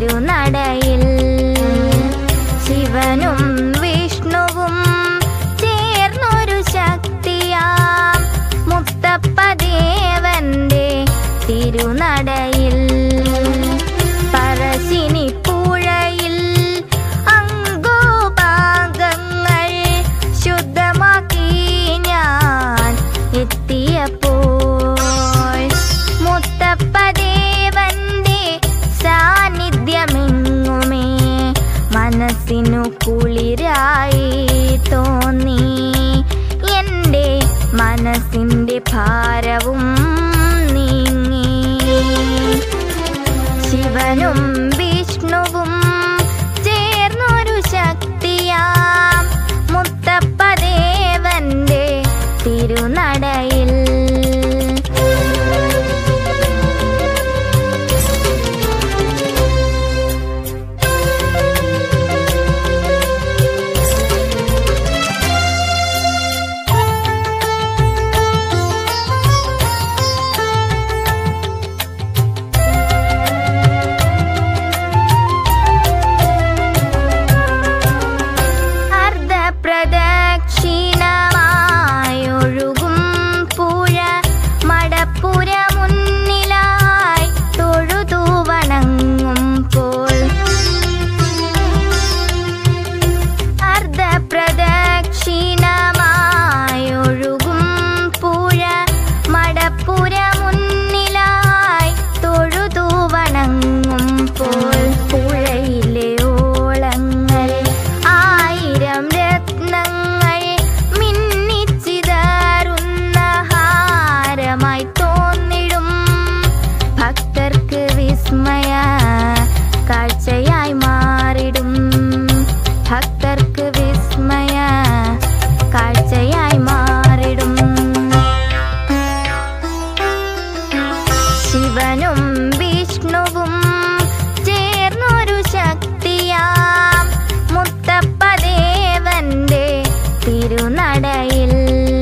തിരുനടയിൽ ശിവനും വിഷ്ണുവും ചേർന്നൊരു ശക്തിയാം മുത്തപ്പദേവന്റെ തിരുനടയിൽ പറശ്ശിനി പുഴയിൽ അങ്കോപാകങ്ങൾ ശുദ്ധമാക്കി ഞാൻ എത്തിയപ്പോൾ മുത്തപ്പദേവന്റെ സാന്നിധ്യമെങ്ങുമേ മനസ്സിനു കുളിരായി തോന്നി എൻ്റെ മനസ്സിൻ്റെ ഭാരവും നീങ്ങി ശിവനും വിഷ്ണുവും ചേർന്നൊരു ശക്തിയാം മുത്തപ്പദേവന്റെ തിരുനടയിൽ അർദ്ധപ്രദക്ഷിണമായൊഴുകും പുഴ മടപ്പുര മുന്നിലായി തൊഴുതു വണങ്ങുമ്പോൾ അർദ്ധപ്രദക്ഷിണമായൊഴുകും പുഴ മടപ്പുര മുന്നിലായി തൊഴുതു വണങ്ങുമ്പോൾ പുഴയിലെ ഓളങ്ങൾ ആയിരം രത്നങ്ങൾ മിന്നിച്ചിതാറുന്ന ഹാരമായി തോന്നിടും ഭക്തർക്ക് വിസ്മയ കാഴ്ചയായി മാറിടും ഭക്തർക്ക് വിസ്മയ കാഴ്ചയായി മാറിടും ശിവനും വിഷ്ണുവും ചേർന്നൊരു ശക്തിയാം മുത്തപ്പദേവന്റെ തിരുനടയിൽ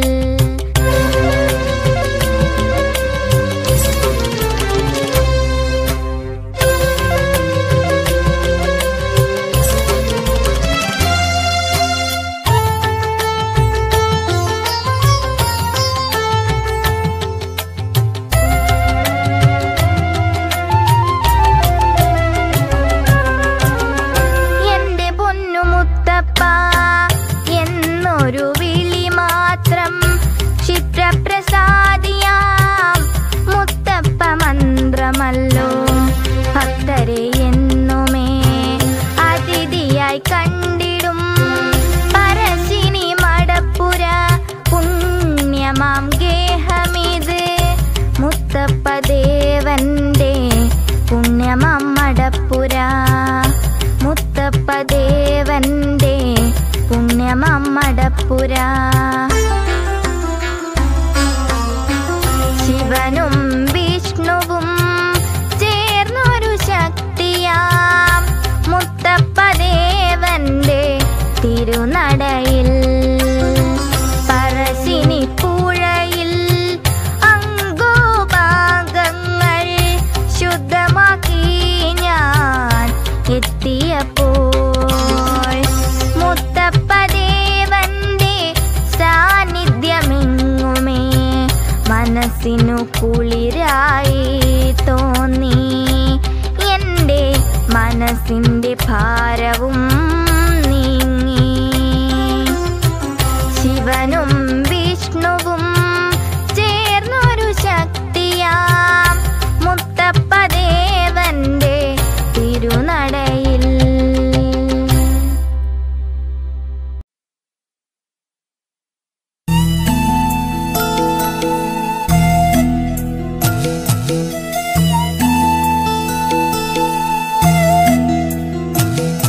എന്റെ പൊന്നു മുത്തപ്പ എന്നൊരു വിളി മാത്രം ക്ഷിപ്രപ്രസാദിയാം മുത്തപ്പ മന്ത്രമല്ലോ ഭക്തരെ എന്നുമേ അതിഥിയായി കണ്ടിടും പരശിനി മടപ്പുര പുണ്യമാം ഗേഹമിത് മുത്തപ്പ ദേവന്റെ പുണ്യമാം മടപ്പുര മുത്തപ്പ ദേവന്റെ പുണ്യമാം മടപ്പുര ശിവനും വിഷ്ണുവും ചേർന്നൊരു ശക്തിയാം മുത്തപ്പദേവന്റെ തിരുനടയിൽ പറശ്ശിനി പുഴയിൽ അങ്കോപാകങ്ങൾ ശുദ്ധമാക്കി ഞാൻ എത്തിയപ്പോൾ മുത്തപ്പദേവന്റെ സാന്നിധ്യമെങ്ങുമേ മനസ്സിനു കുളിരായി തോന്നി എൻ്റെ മനസ്സിൻ്റെ ഭാരവും നീങ്ങി ശിവനും വിഷ്ണുവും ചേർന്നൊരു ശക്തിയാം മുത്തപ്പദേവന്റെ തിരുനടയിൽ Thank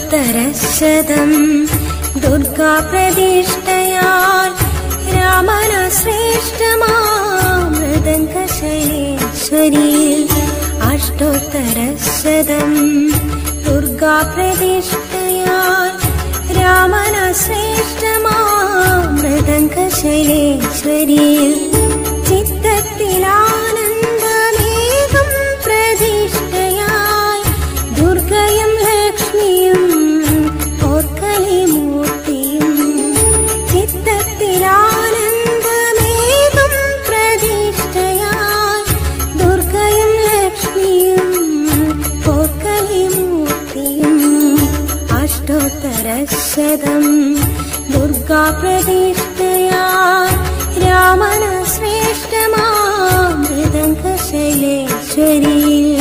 അഷ്ടോത്തരശതം ദുർഗാപ്രതിഷ്ഠയാൽ രാമന ശ്രേഷ്ഠമാമൃദംഗശൈലേശ്വരിയിൽ അഷ്ടോത്തരശതം ദുർഗാപ്രതിഷ്ഠയാൽ രാമന ശ്രേഷ്ഠമാമൃദംഗശൈലേശ്വരിയിൽ ചിത്തത്തിലാനന്ദമേകം പ്രതിഷ്ഠയായി ദുർഗയും ലക്ഷ്മിയും ഓർക്കലിമൂർത്തിയും ചിത്തത്തിലാനന്ദമേകം പ്രതിഷ്ഠയായി ദുർഗയും ലക്ഷ്മിയും ഓർക്കലിമൂർത്തിയും അഷ്ടോത്തരശതം ദുർഗാ പ്രതിഷ്ഠയാൽ രാമന ശ്രേഷ്ഠമാമൃദംഗശൈലേശ്വരി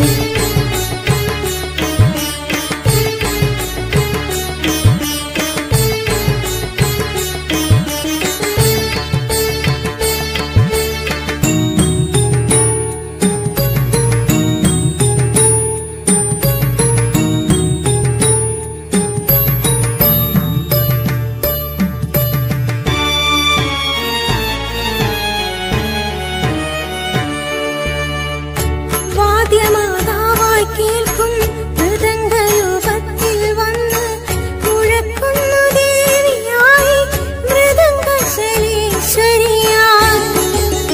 വാദ്യമാതാവായി കേൾക്കും മൃദംഗരൂപത്തിൽ വന്ന് മുഴക്കുന്നു ദേവിയായി മൃദംഗശരീശ്വരിയായി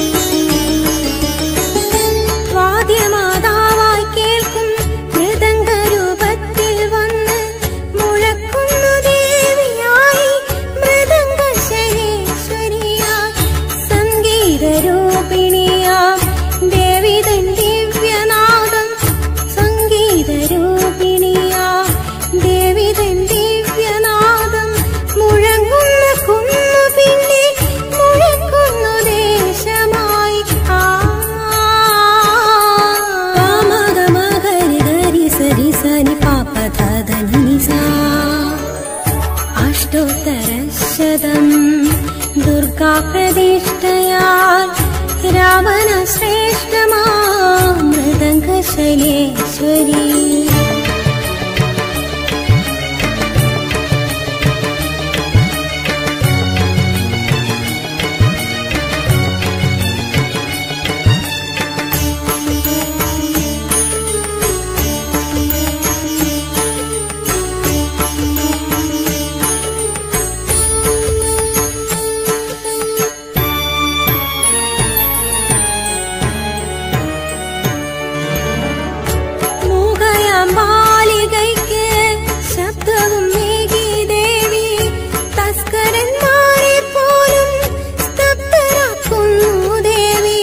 വാദ്യമാതാവായി കേൾക്കും മൃദംഗരൂപത്തിൽ വന്ന് മുഴക്കുന്നു ദേവിയായി മൃദംഗശരീശ്വരിയായി സംഗീതരൂപിണിയാം ദേവിതൻ ദിവ്യനാദം സംഗീതരൂപിണിയാം ദേവിതൻ ദിവ്യനാദം മുഴങ്ങുന്ന കുന്നു പിന്നെ മുഴങ്ങുന്നു ദേശമായി ആ മകരി ഗരി സരി സനി പാപ ധനി നിസാ അഷ്ടോത്തരശതം ദുർഗാ പ്രതിഷ്ഠയാൽ രാമന ശ്രേഷ്ഠമാമൃദംഗശൈലേശ്വരി മൂകയാം ബാലികയ്ക്ക് ശബ്ദവും മേകി ദേവി തസ്കരന്മാരെ പോലും സ്തബ്ധരാക്കുന്നു ദേവി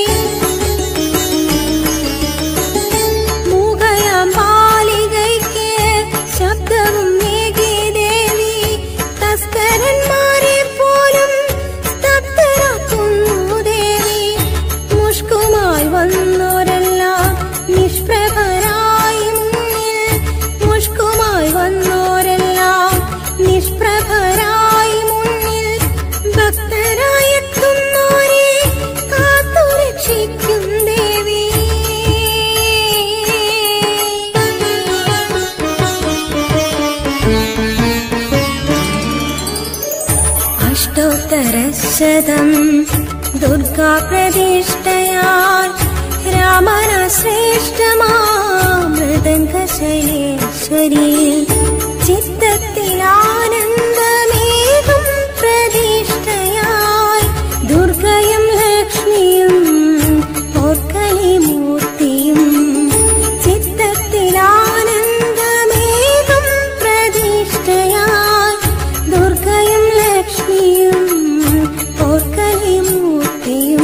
മൂകയാം ബാലികയ്ക്ക് ശബ്ദവും മേകി ദേവി തസ്കരന്മാരെ പോലും സ്തബ്ധരാക്കുന്നു ദേവി മുഷ്കുമായി വന്നോരെല്ലാം നിഷ്പ്രഭരായി മുന്നിൽ മുഷ്കുമായി വന്നോരെല്ലാം നിഷ്പ്രഭരായി മുന്നിൽ ഭക്തരായി എത്തുന്നോരെ കാത്തു രക്ഷിക്കും ദേവി അഷ്ടോത്തരശതം ദുർഗാ പ്രതിഷ്ഠയാൽ രാമന ശ്രേഷ്ഠമാമൃദംഗശൈലേശ്വരി ചിത്തത്തിലാനന്ദമേകം പ്രതിഷ്ഠയായി ദുർഗയും ലക്ഷ്മിയും ഓർക്കലിമൂർത്തിയും ചിത്തത്തിലാനന്ദമേകം പ്രതിഷ്ഠയായി ദുർഗയും ലക്ഷ്മിയും ഓർക്കലിമൂർത്തിയും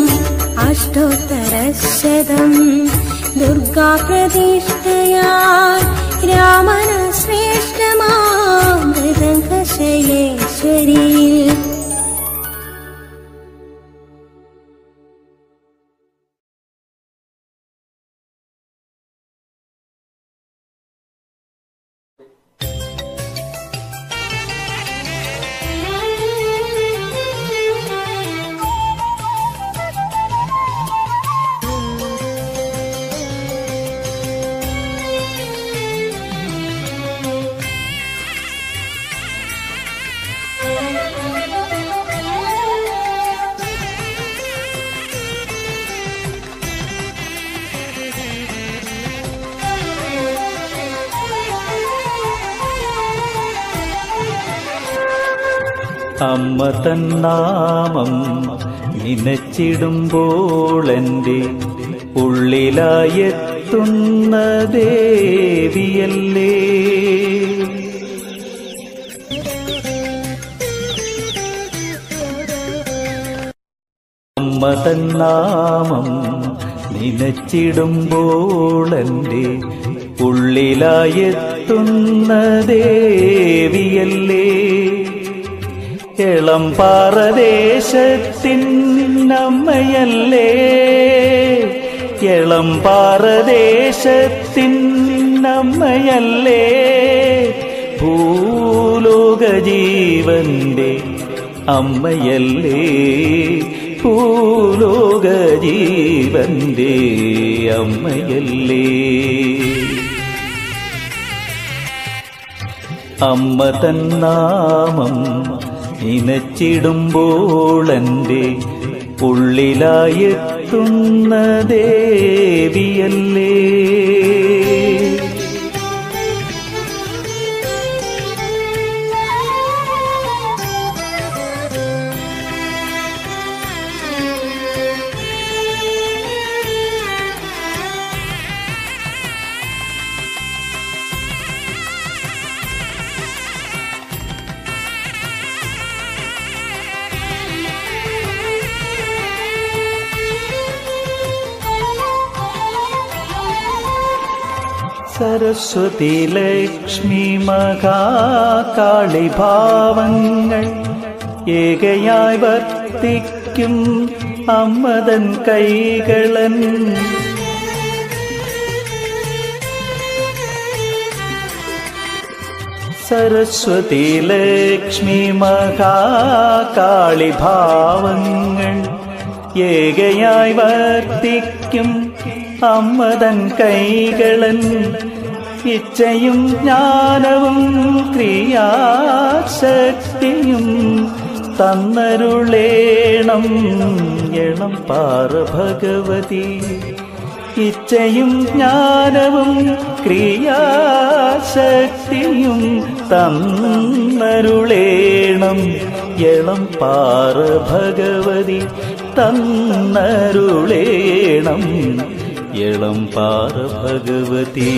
അഷ്ടോത്തരശതം ദുർഗാ പ്രതിഷ്ഠയാൽ രാമന ശ്രേഷ്ഠമാമൃദംഗശൈലേശ്വരി ും അമ്മ തന്നാമം നിനച്ചിടുമ്പോൾ എൻ്റെ ഉള്ളിലായെത്തുന്ന ദേവിയല്ലേ അമ്മ തന്നാമം നിനച്ചിടുമ്പോൾ എൻ്റെ ഉള്ളിലായെത്തുന്ന ദേവിയല്ലേ ഇളം പാറദേശത്തിൻ അമ്മയല്ലേ ഇളം പാറദേശത്തിൻ അമ്മയല്ലേ ഭൂലോക ജീവന്റെ അമ്മയല്ലേ ഭൂലോക ജീവന്റെ അമ്മയല്ലേ അമ്മ തന്നാമം നിനച്ചിടുമ്പോൾ എൻ്റെ ഉള്ളിലായെത്തുന്ന ദേവിയല്ലേ സരസ്വതി ലക്ഷ്മി മഹാകാളി ഭാവങ്ങൾ ഏകയായി വർത്തിക്കും അമ്മതൻ കൈകളൻ സരസ്വതി ലക്ഷ്മി മഹാകാളി ഭാവങ്ങൾ ഏകയായി വർത്തിക്കും അമ്മതൻ കൈകളൻ ഇച്ഛയും ജ്ഞാനവും ക്രിയാശക്തിയും തന്നരുളേണം എളം പാറ ഭഗവതി ഇച്ഛയും ജ്ഞാനവും ക്രിയാശക്തിയും തന്നരുളേണം എളം പാറ ഭഗവതി തന്നരുളേണം എളം പാറ ഭഗവതി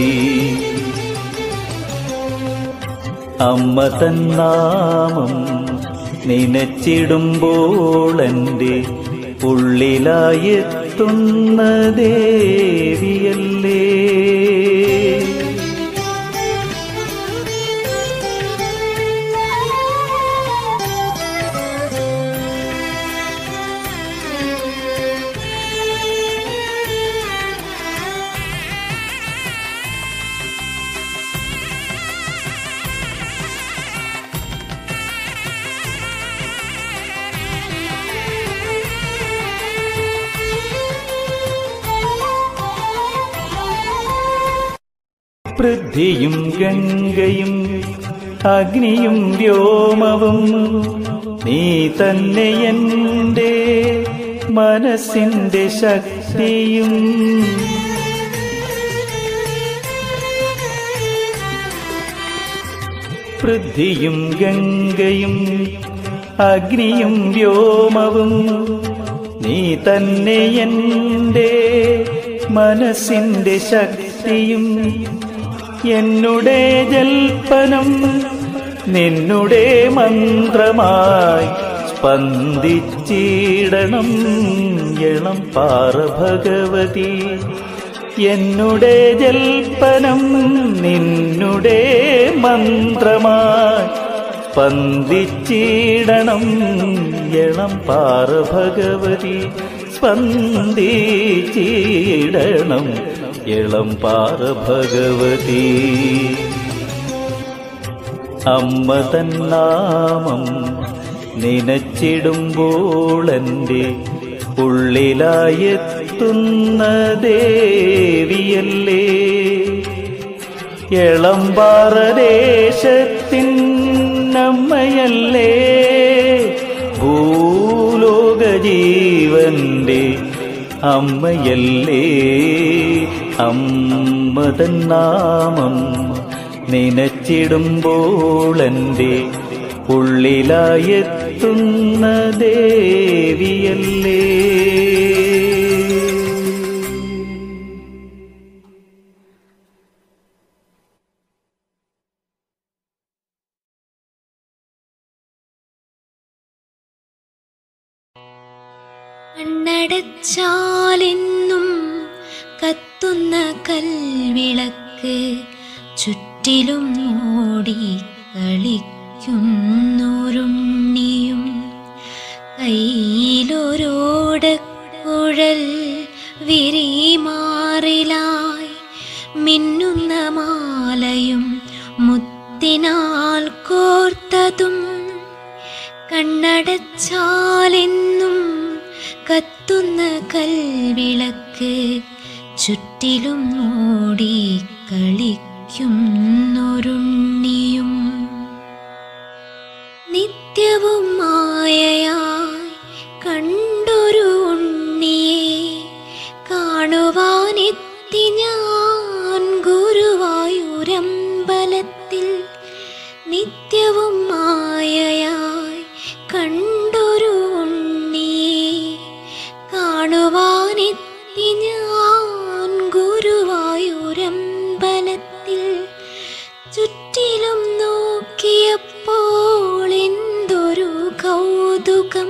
അമ്മ തന്നാമം നിനച്ചിടുമ്പോൾ എൻ്റെ ഉള്ളിലായെത്തുന്ന ദേവിയല്ലേ പൃഥ്വിയും ഗംഗയും അഗ്നിയും വ്യോമവും നീ തന്നെ എൻ്റെ മനസ്സിൻ്റെ ശക്തിയും പൃഥ്വിയും ഗംഗയും അഗ്നിയും വ്യോമവും നീ തന്നെ എൻ്റെ മനസ്സിൻ്റെ ശക്തിയും എന്നുടെ ജൽപ്പനം നിന്നുടെ മന്ത്രമായി സ്പന്ദിച്ചിടണം എളം പാറ ഭഗവതി എന്നുടെ ജൽപ്പനം നിന്നുടെ മന്ത്രമായി സ്പന്ദിച്ചിടണം എളം പാറ ഭഗവതി സ്പന്ദിച്ചിടണം ഇളം പാറ ഭഗവതി അമ്മ തന്നാമം നിനച്ചിടുമ്പോൾ എൻ്റെ ഉള്ളിലായെത്തുന്ന ദേവിയല്ലേ എളമ്പാറദേശത്തിൻ അമ്മയല്ലേ ഭൂലോക ജീവന്റെ അമ്മയല്ലേ അമ്മതൻ നാമം നിനച്ചിടുമ്പോൾ എൻ്റെ ഉള്ളിലായെത്തുന്ന എത്തുന്ന ദേവിയല്ലേ കണ്ണടച്ചാലെന്നും കത്തുന്ന കൽവിളക്ക് ചുറ്റിലും ഓടി കളിക്കുന്നൊരുണ്ണിയും കയ്യിലൊരോടക്കുഴൽ വിരിമാറിലായി മിന്നുന്ന മാലയും മുത്തിനാൽ കോർത്തതും കണ്ണടച്ചാലെന്നും കത്തുന്ന കൽവിളക്ക് ചുറ്റിലും ഓടി കളിക്കുന്നൊരുണ്ണിയും നിത്യവും മായയായി കണ്ടൊരു ഉണ്ണിയെ കാണുവാനെത്തി ഞാൻ ഗുരുവായൂരമ്പലത്തിൽ നിത്യവും മായയായി കണ്ടൊരു ഉണ്ണിയെ കാണുവാനെത്തി ഞാൻ ഗുരുവായൂരമ്പലത്തിൽ ചുറ്റിലും നോക്കിയപ്പോൾ എന്തൊരു കൗതുകം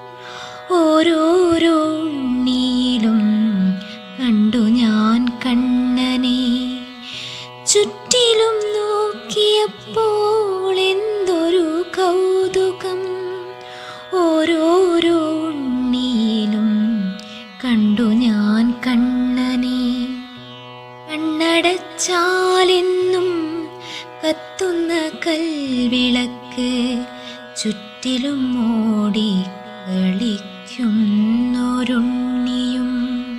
ഓരോരോ ഉണ്ണിയിലും കണ്ടു ഞാൻ കണ്ണനെ ചുറ്റിലും നോക്കിയപ്പോൾ എന്തൊരു കൗതുകം ഓരോരോ ഉണ്ണിയിലും കണ്ടു ഞാൻ കണ്ണനെ കണ്ണടച്ചാലെന്നും കത്തുന്ന കൽവിളക്ക് ചുറ്റിലും ഓടി കളിക്കുന്നൊരുണ്ണിയും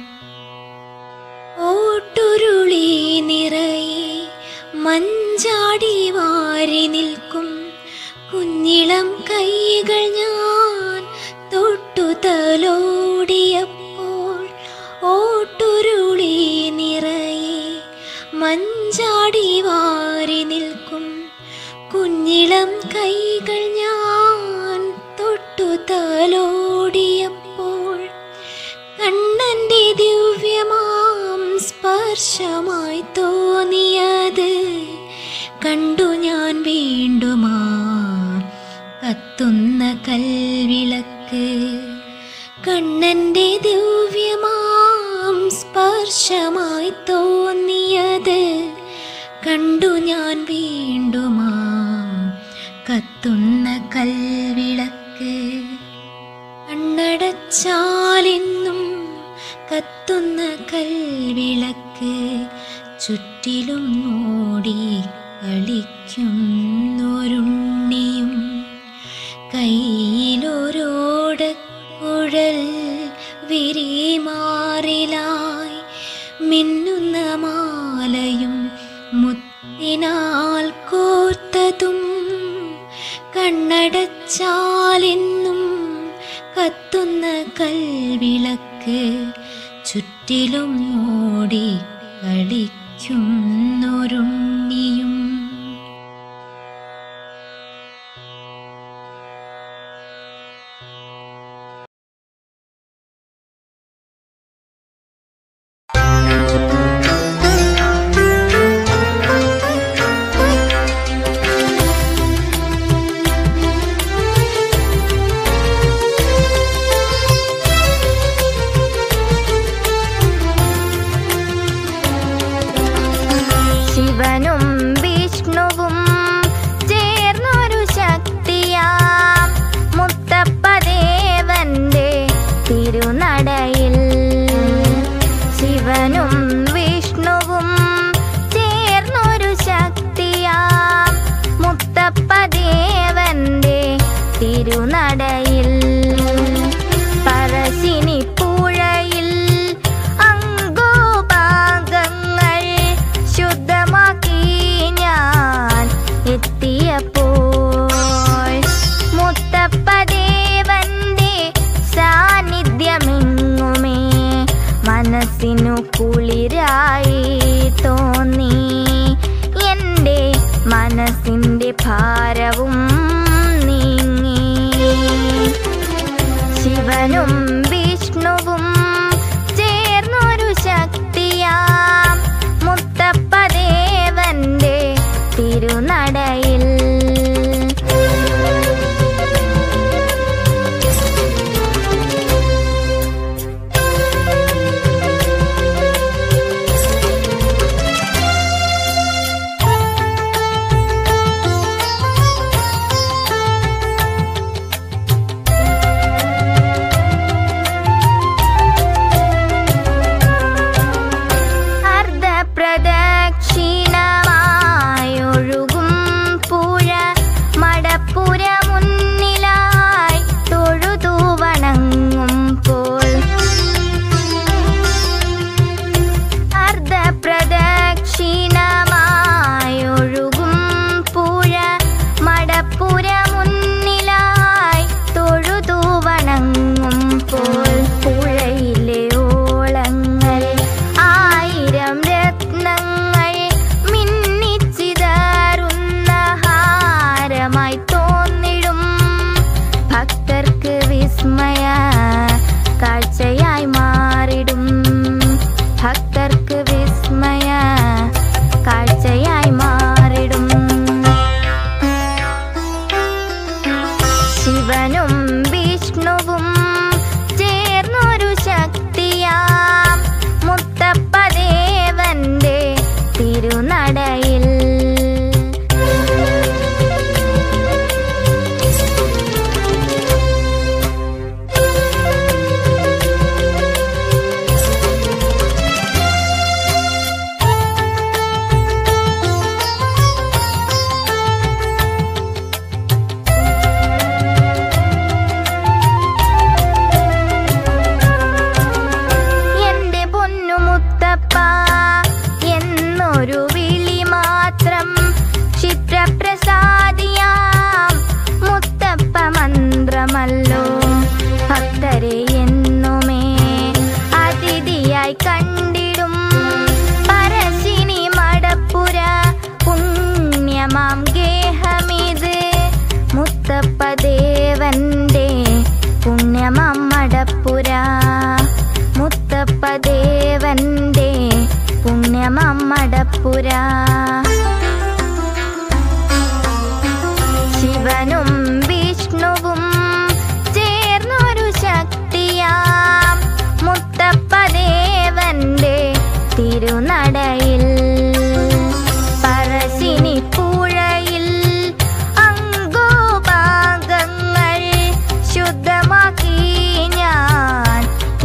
ഓട്ടുരുളി നിറയെ മഞ്ചാടി വാരി നിൽക്കും കുഞ്ഞിളം കൈകൾ ഞാൻ തൊട്ടു തലോടിയപ്പോൾ ഓട്ടുരുളി നിറയെ മഞ്ചാടി വാരി നിൽക്കും കുഞ്ഞിളം കൈകൾ ഞാൻ തൊട്ടു തലോടിയപ്പോൾ കണ്ണന്റെ ദിവ്യമാം സ്പർശമായി തോന്നിയത് കണ്ടു ഞാൻ വീണ്ടുമാ കത്തുന്ന കൽവിളക്ക് കണ്ണന്റെ ദിവ്യമാം സ്പർശമായി തോന്നിയത് കണ്ടു ഞാൻ വീണ്ടുമാ കത്തുന്ന കൽവിളക്ക് കണ്ണടച്ചാലെന്നും കത്തുന്ന കൽവിളക്ക് ചുറ്റിലും ഓടി കളിക്കുന്നൊരുണ്ണിയും കയ്യിലൊരോടക്കുഴൽ വിരിമാറിലായി മിന്നുന്ന മാലയും മുത്തിനാൽ കോർത്തതും കണ്ണടച്ചാലെന്നും കത്തുന്ന കൽവിളക്ക് ചുറ്റിലും ഓടി കളിക്കുന്നൊരുണ്ണിയും ശിവനും വിഷ്ണുവും ചേർന്നൊരു ശക്തിയാം മുത്തപ്പദേവന്റെ തിരുനടയിൽ ശിവനും വിഷ്ണുവും ചേർന്നൊരു ശക്തിയാം മുത്തപ്പദേവന്റെ തിരുനടയിൽ പറശ്ശിനി പുഴയിൽ അങ്കോപാംഗങ്ങൾ ശുദ്ധമാക്കി ഞാൻ എത്തിയപ്പോൾ മുത്തപ്പദേവന്റെ സാന്നിധ്യമെങ്ങുമേ മനസ്സിനു കുളിരായി തോന്നി എൻ്റെ മനസ്സിൻ്റെ ഭാരവും നീങ്ങി പോരാ ശിവനും വിഷ്ണുവും ചേർന്നൊരു ശക്തിയാം മുത്തപ്പദേവന്റെ തിരുനടയിൽ പറശ്ശിനി പുഴയിൽ അങ്കോപാകങ്ങൾ ശുദ്ധമാക്കി ഞാൻ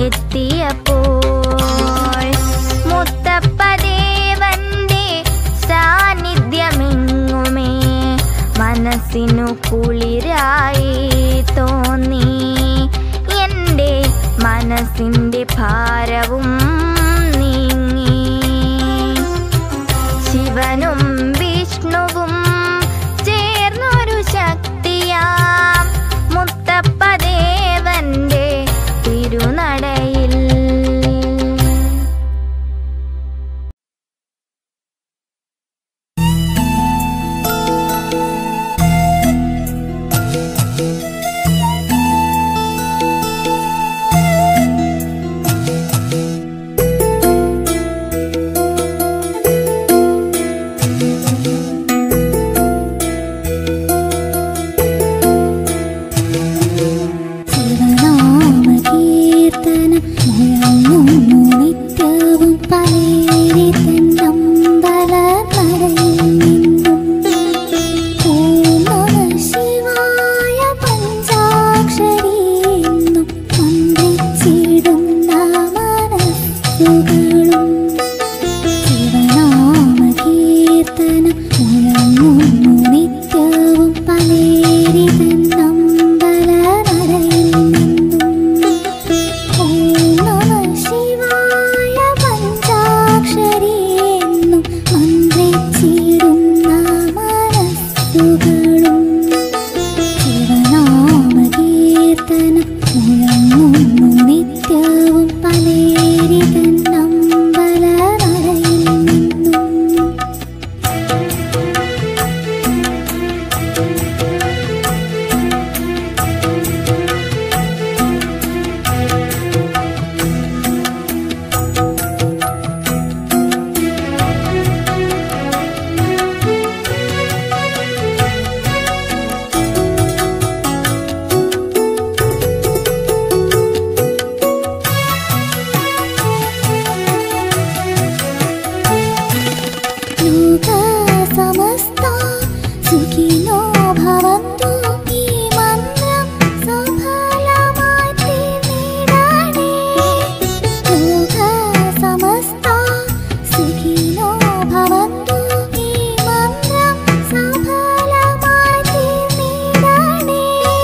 എത്തിയപ്പോൾ മുത്തപ്പദേവന്റെ സാന്നിധ്യമെങ്ങുമേ മനസ്സിനു കുളിരായി തോന്നി എൻ്റെ മനസ്സിൻ്റെ ഭാരവും നീങ്ങി ശിവനും വിഷ്ണുവും ചേർന്നൊരു ശക്തിയാം മുത്തപ്പദേവന്റെ തിരുനടയിൽ ശിവനാമകീർത്തന മുഴങ്ങുന്നു നിത്യവും പലേരി തന്നമ്പല നടയിൽ നിന്നും ഓം നമഃ ശിവായ പഞ്ചാക്ഷരി എന്നും മന്ത്രിച്ചിടുന്ന മനസ്സുകളും ശിവനാമകീർത്തനം മുഴങ്ങുന്നു നിത്യവും പലേരി തന്നമ്പല നടയിൽ നിന്നും ഓം നമഃ ശിവായ പഞ്ചാക്ഷരി എന്നും മന്ത്രിച്ചിടുന്ന മനസ്സുകളും ശിവനാമകീർത്തനം മുഴങ്ങുന്നു നിത്യവും പലേരി തന്നമ്പല നടയിൽ നിന്നും ലോക സമസ്ത സുഖിനോ ഭവന്തു ഈ മന്ത്രം സഫലമായി തീർന്നിടണേ ലോക സമസ്ത സുഖിനോ ഭവന്തു ഈ മന്ത്രം സഫലമായി തീർന്നിടണേ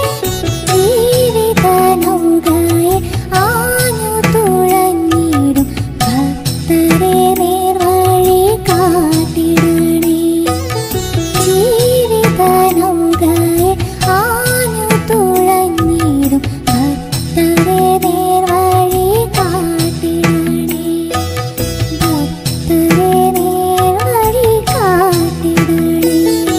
ജീവിത നൗകയെ ആഞ്ഞു തുഴഞ്ഞിടും ഭക്തരെ നേർവഴി കാട്ടിടണേ ജീവിത നൗകയെ ആഞ്ഞു തുഴഞ്ഞിടും ഭക്തരെ നേർവഴി കാട്ടിടണേ ഭക്തരെ നേർവഴി കാട്ടിടണേ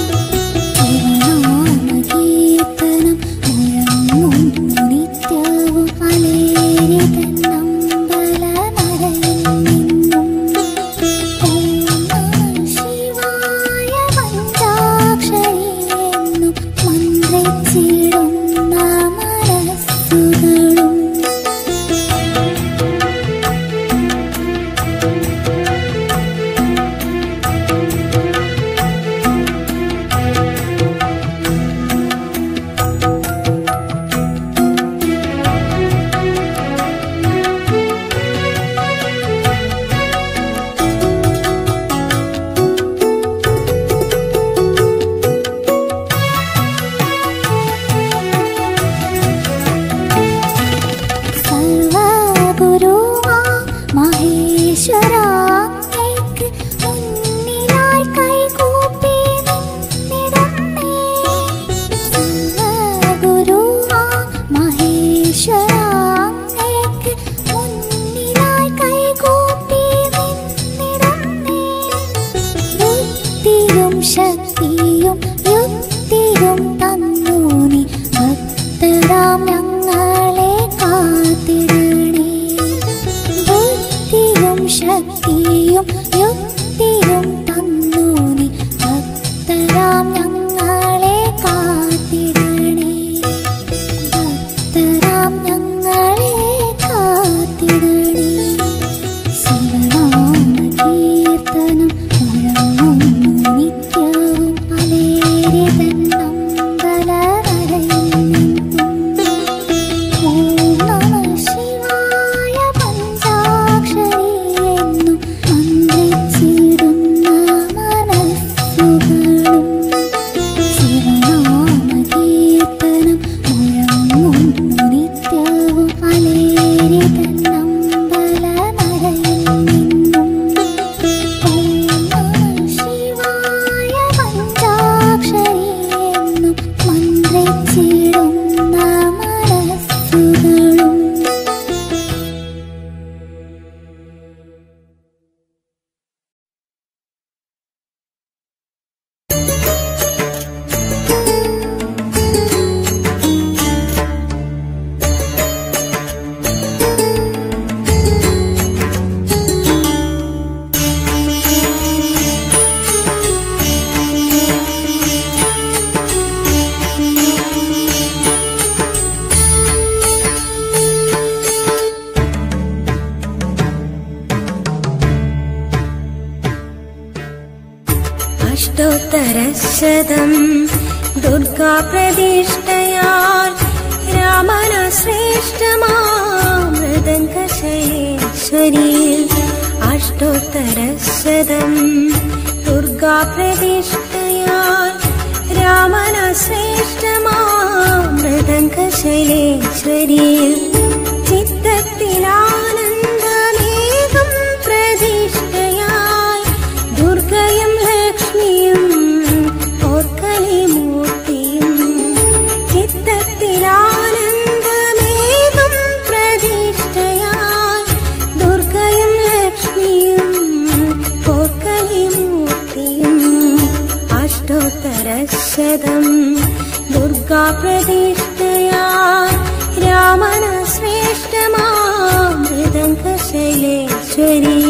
ശിവനാമകീർത്തനം മുഴങ്ങുന്നു നിത്യവും അലേരി തന്നമ്പല നടയിൽ നിന്നും ഓം നമഃ ശിവായ പഞ്ചാക്ഷരി എന്നും മന്ത്രിച്ചിടുന്ന മനസ്സുകളും സർവഗുരുവാ മഹേശ്വരാങ്ങയ്ക്ക് മുന്നിലായി കൈകൂപ്പി നിന്നിടുന്നേ. സർവഗുരുവാ മഹേശ്വരാങ്ങയ്ക്ക് മുന്നിലായി കൈകൂപ്പി നിന്നിടുന്നേ. ബുദ്ധിയും ശക്തിയും യുക്തിയും തന്നു നീ ഭക്തരാം ഞങ്ങളെ കാത്തിടണേ ബുദ്ധിയും ശക്തിയും യുക്തിയും തന്നു അഷ്ടോത്തരശതം ദുർഗാ പ്രതിഷ്ഠയാൽ രാമന ശ്രേഷ്ഠമാമൃദംഗശൈലേശ്വരിയിൽ അഷ്ടോത്തരശതം ദുർഗാ പ്രതിഷ്ഠയാൽ രാമന ശ്രേഷ്ഠമാമൃദംഗശൈലേശ്വരിയിൽ ചിത്തത്തിലാനന്ദമേകം പ്രതിഷ്ഠയായി ദുർഗയും ലക്ഷ്മിയും ഓർക്കലിമൂർത്തിയും ചിത്തത്തിലാനന്ദമേകം പ്രതിഷ്ഠയായി ദുർഗയും ലക്ഷ്മിയും ഓർക്കലിമൂർത്തിയും അഷ്ടോത്തരശതം ദുർഗാ പ്രതിഷ്ഠയായി രാമന ശ്രേഷ്ഠമാമൃദംഗശൈലേശ്വരി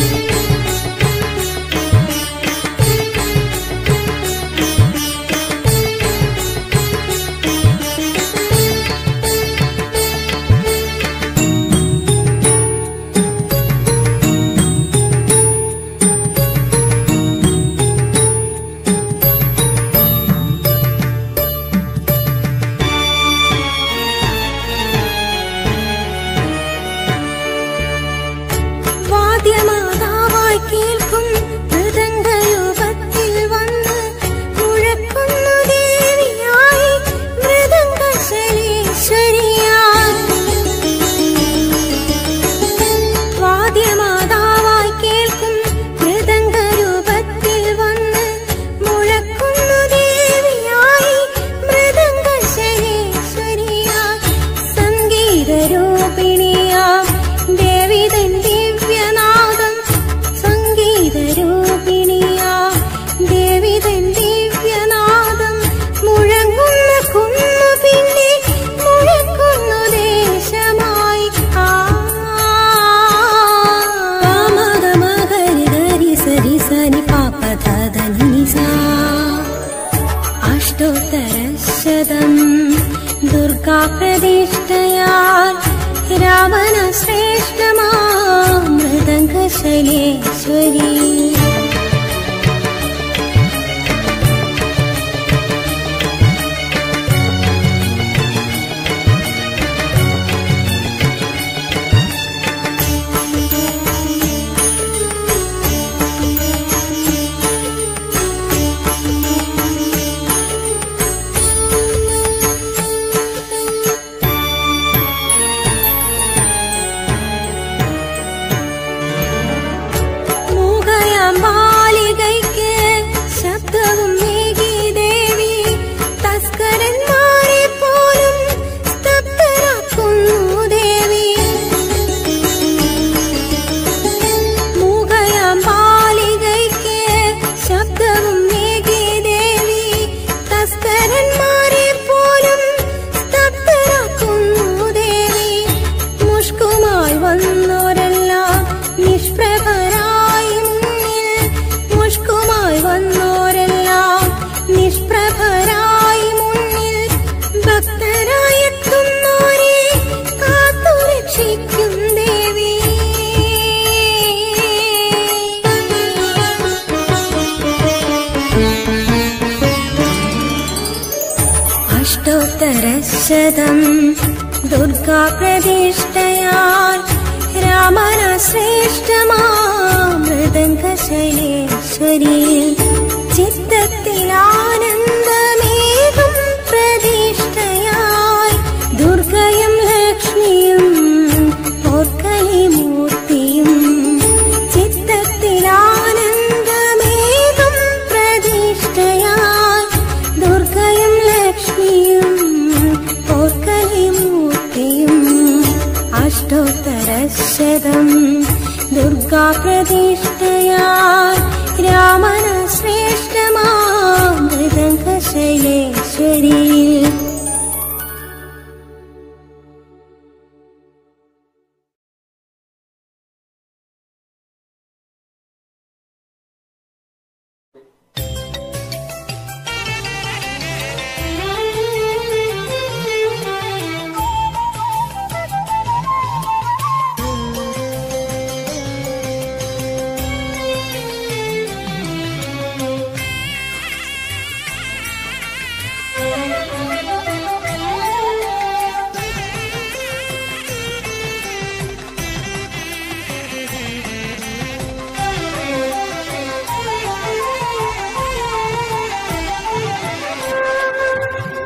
വാദ്യമാതാവായി കേൾക്കും മൃദംഗരൂപത്തിൽ വന്ന് മുഴക്കുന്നു ദേവിയായി മൃദംഗശരീശ്വരിയായി വാദ്യമാതാവായി കേൾക്കും മൃദംഗരൂപത്തിൽ വന്ന് മുഴക്കുന്നു ദേവിയായി മൃദംഗശരീശ്വരിയായി സംഗീതരൂപിണിയാം ദേവിതൻ ദിവ്യനാദം സംഗീതരൂപിണിയാം ദേവിതൻ ദിവ്യനാദം മുഴങ്ങുന്ന കുന്നു പിന്നെ മുഴങ്ങുന്നു ദേശമായി ആ മകരി സരി സനി പാപ ധനി നിസാ അഷ്ടോത്തരശതം ദുർഗാ പ്രതിഷ്ഠയാൽ രാമന ശ്രേഷ്ഠമാമൃദംഗശൈലേശ്വരി മൂകയാം ബാലികയ്ക്ക് ശബ്ദവും മേകി ദേവി തസ്കരന്മാരെ പോലും സ്തബ്ധരാക്കുന്നു ദേവി മൂകയാം ബാലികയ്ക്ക് ശബ്ദവും മേകി ദേവി തസ്കരന്മാരെ പോലും സ്തബ്ധരാക്കുന്നു ദേവി മുഷ്കുമായി വന്നോരെല്ലാം നിഷ്പ്രഭരായി മുന്നിൽ മുഷ്കുമായി വന്നോരെല്ലാം നിഷ്പ്രഭരായി മുന്നിൽ ഭക്തരായി എത്തുന്നോരെ കാത്തു രക്ഷിക്കും ദേവി അഷ്ടോത്തരശതം ദുർഗാ പ്രതിഷ്ഠയാൽ രാമന ശ്രേഷ്ഠമാമൃദംഗശൈലേശ്വരിയിൽ ചിത്തത്തിലാനന്ദമേകം പ്രതിഷ്ഠയായി ദുർഗയും ലക്ഷ്മിയും ഓർക്കലിമൂർത്തിയും ചിത്തത്തിലാനന്ദമേകം പ്രതിഷ്ഠയായി ദുർഗയും ലക്ഷ്മിയും ഓർക്കലിമൂർത്തിയും അഷ്ടോത്തരശതം ദുർഗാ പ്രതിഷ്ഠയാൽ രാമന ശ്രേഷ്ഠമാമൃദംഗശൈലേശ്വരി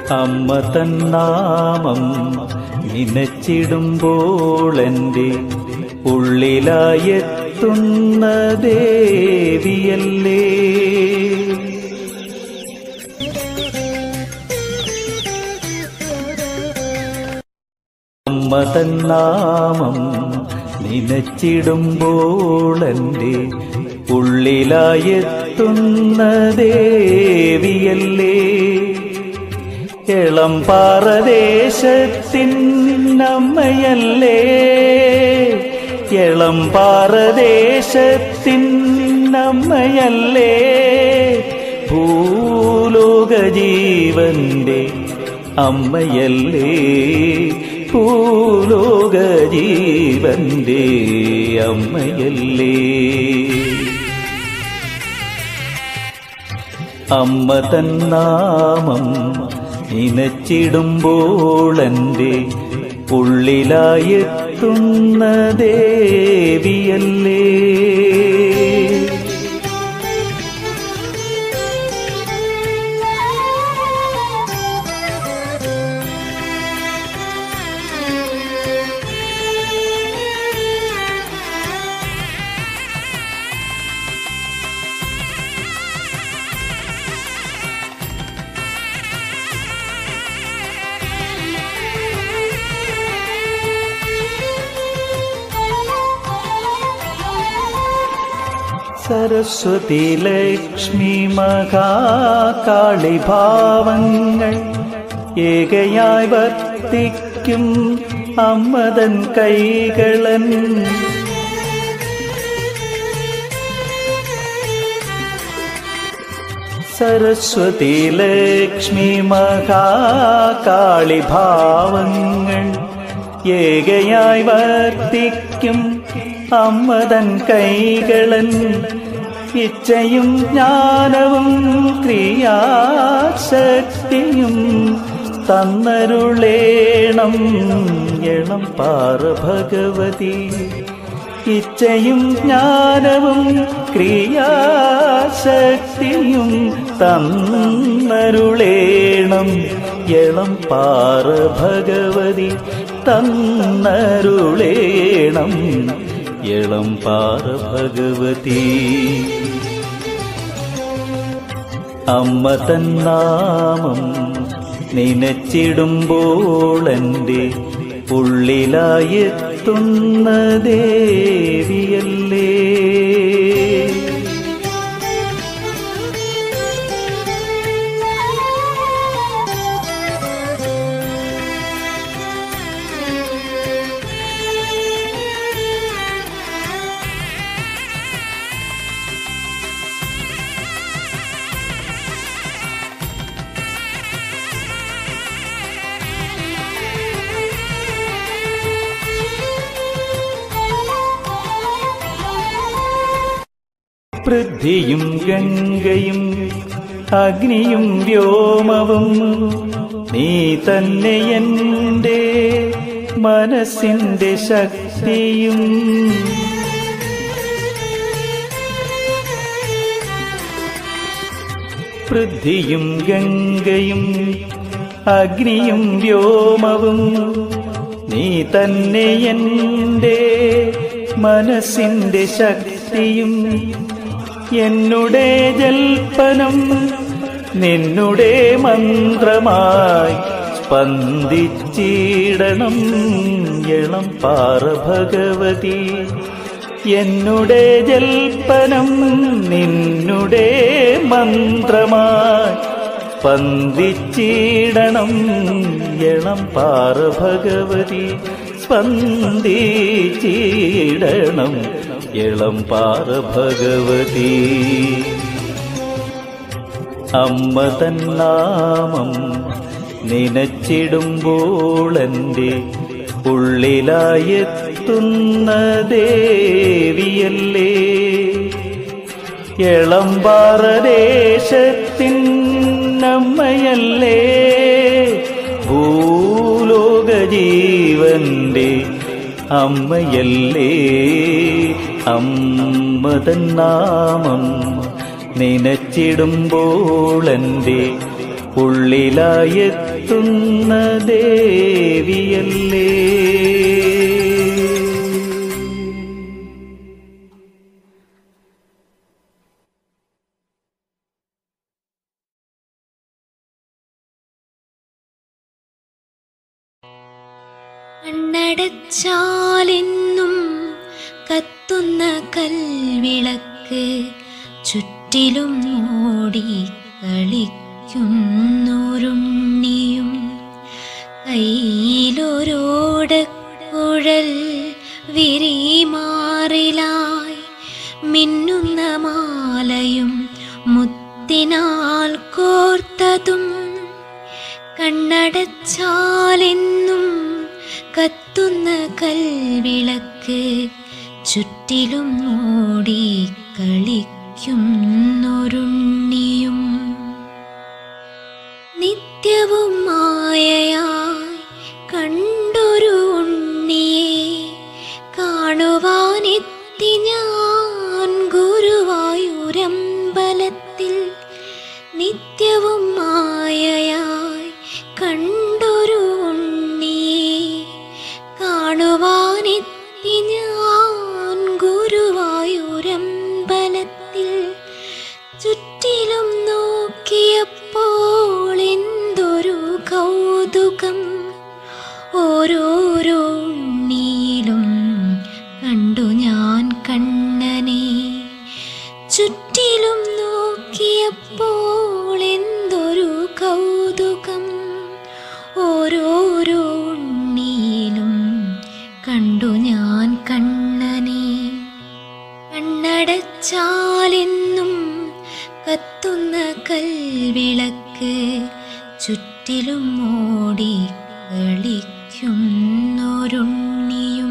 അമ്മ തന്നാമം നിനച്ചിടുമ്പോൾ എൻ്റെ ഉള്ളിലായെത്തുന്ന ദേവിയല്ലേ അമ്മ തന്നാമം നിനച്ചിടുമ്പോൾ എൻ്റെ ഉള്ളിലായെത്തുന്ന ദേവിയല്ലേ എളം പാറദേശത്തിൻ അമ്മയല്ലേ എളം പാറദേശത്തിൻ അമ്മയല്ലേ ഭൂലോക ജീവന്റെ അമ്മയല്ലേ ഭൂലോക ജീവന്റെ അമ്മയല്ലേ അമ്മ തന്നാമം നിനച്ചിടുമ്പോൾ എൻ്റെ ഉള്ളിലായെത്തുന്ന ദേവിയല്ലേ സരസ്വതി ലക്ഷ്മി മഹാകാളി ഭാവങ്ങൾ ഏകയായി വർത്തിക്കും അമ്മതൻ കൈകളൻ സരസ്വതി ലക്ഷ്മി മഹാകാളി ഭാവങ്ങൾ ഏകയായി വർത്തിക്കും അമ്മതൻ കൈകളൻ ഇച്ഛയും ജ്ഞാനവും ക്രിയാശക്തിയും തന്നരുളേണം എളം പാറ ഭഗവതി ഇച്ഛയും ജ്ഞാനവും ക്രിയാശക്തിയും തന്നരുളേണം എളം പാറ ഭഗവതി തന്നരുളേണം എളം പാറ ഭഗവതി അമ്മ തന്നാമം നിനച്ചിടുമ്പോൾ എൻ്റെ ഉള്ളിലായെത്തുന്ന ദേവിയല്ലേ പൃഥ്വിയും ഗംഗയും അഗ്നിയും വ്യോമവും നീ തന്നെ എൻ്റെ മനസ്സിന്റെ ശക്തിയും പൃഥ്വിയും ഗംഗയും അഗ്നിയും വ്യോമവും നീ തന്നെ എൻ്റെ മനസ്സിന്റെ ശക്തിയും എന്നുടെ ജൽപ്പനം നിന്നുടെ മന്ത്രമായി സ്പന്ദിച്ചിടണം എളം പാറ ഭഗവതി എന്നുടെ ജൽപ്പനം നിന്നുടെ മന്ത്രമായി സ്പന്ദിച്ചിടണം എളം പാറ ഭഗവതി സ്പന്ദിച്ചിടണം എളം പാറ ഭഗവതി അമ്മ തന്നാമം നിനച്ചിടുമ്പോൾ എൻ്റെ ഉള്ളിലായെത്തുന്ന ദേവിയല്ലേ എളമ്പാറദേശത്തിൻ അമ്മയല്ലേ ഭൂലോക ജീവന്റെ അമ്മയല്ലേ അമ്മതൻ നാമം നിനച്ചിടുമ്പോൾ എൻ്റെ ഉള്ളിലായെത്തുന്ന എത്തുന്ന ദേവിയല്ലേ കണ്ണടച്ചാലെന്നും കത്തുന്ന കൽവിളക്ക് ചുറ്റിലും ഓടി കളിക്കുന്നൊരുണ്ണിയും കയ്യിലൊരോടക്കുഴൽ വിരിമാറിലായി മിന്നുന്ന മാലയും മുത്തിനാൽ കോർത്തതും കണ്ണടച്ചാലെന്നും കത്തുന്ന കൽവിളക്ക് ചുറ്റിലും ഓടി കളിക്കുന്നൊരുണ്ണിയും നിത്യവും മായയായി കണ്ടൊരു ഉണ്ണിയെ കാണുവാനെത്തി ഞാൻ ഗുരുവായൂരമ്പലത്തിൽ നിത്യവും മായയായി കണ്ടൊരു ഉണ്ണിയെ കാണുവാനെത്തി ഞാൻ ഗുരുവായൂരമ്പലത്തിൽ ചുറ്റിലും നോക്കിയപ്പോൾ എന്തൊരു കൗതുകം ഓരോരോ ഉണ്ണിയിലും കണ്ടു ഞാൻ കണ്ണനെ ചുറ്റിലും നോക്കിയപ്പോൾ എന്തൊരു കൗതുകം ഓരോരോ ഉണ്ണിയിലും കണ്ടു ഞാൻ കണ്ണനെ കണ്ണടച്ചാലെന്നും കത്തുന്ന കൽവിളക്ക് ചുറ്റിലും ഓടി കളിക്കുന്നൊരുണ്ണിയും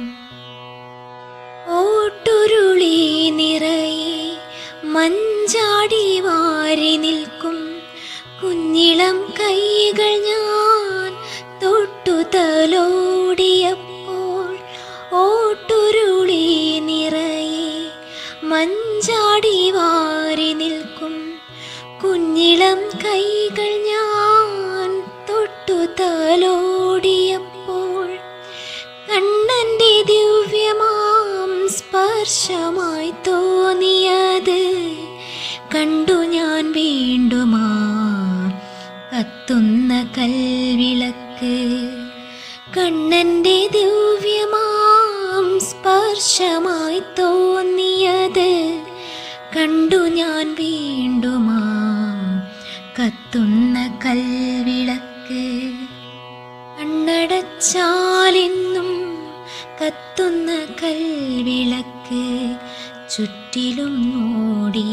ഓട്ടുരുളി നിറയെ മഞ്ചാടി വാരി നിൽക്കും കുഞ്ഞിളം കൈകൾ ഞാൻ തൊട്ടു തലോടിയപ്പോൾ ഓട്ടുരുളി നിറയെ മഞ്ചാടി വാരി നിൽക്കും കുഞ്ഞിളം കൈകൾ ഞാൻ തൊട്ടു തലോടിയപ്പോൾ കണ്ണന്റെ ദിവ്യമാം സ്പർശമായി തോന്നിയത് കണ്ടു ഞാൻ വീണ്ടുമാ കത്തുന്ന കൽവിളക്ക് കണ്ണന്റെ ദിവ്യമാം സ്പർശമായി തോന്നിയത് കണ്ടു ഞാൻ വീണ്ടുമാ കത്തുന്ന കൽവിളക്ക് കണ്ണടച്ചാലെന്നും കത്തുന്ന കൽവിളക്ക് ചുറ്റിലും ഓടി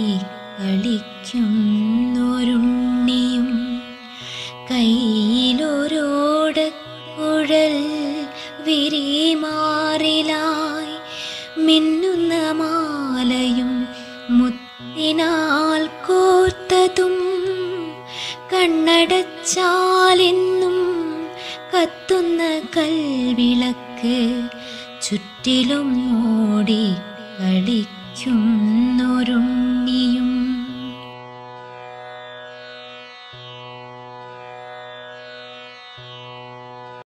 കളിക്കുന്നൊരുണ്ണിയും കയ്യിലൊരോടക്കുഴൽ വിരിമാറിലായി മിന്നുന്ന മാലയും മുത്തിനാൽ കോർത്തതും കണ്ണടച്ചാലെന്നും കത്തുന്ന കൽവിളക്ക് ചുറ്റിലും ഓടി കളിക്കുന്നൊരുണ്ണി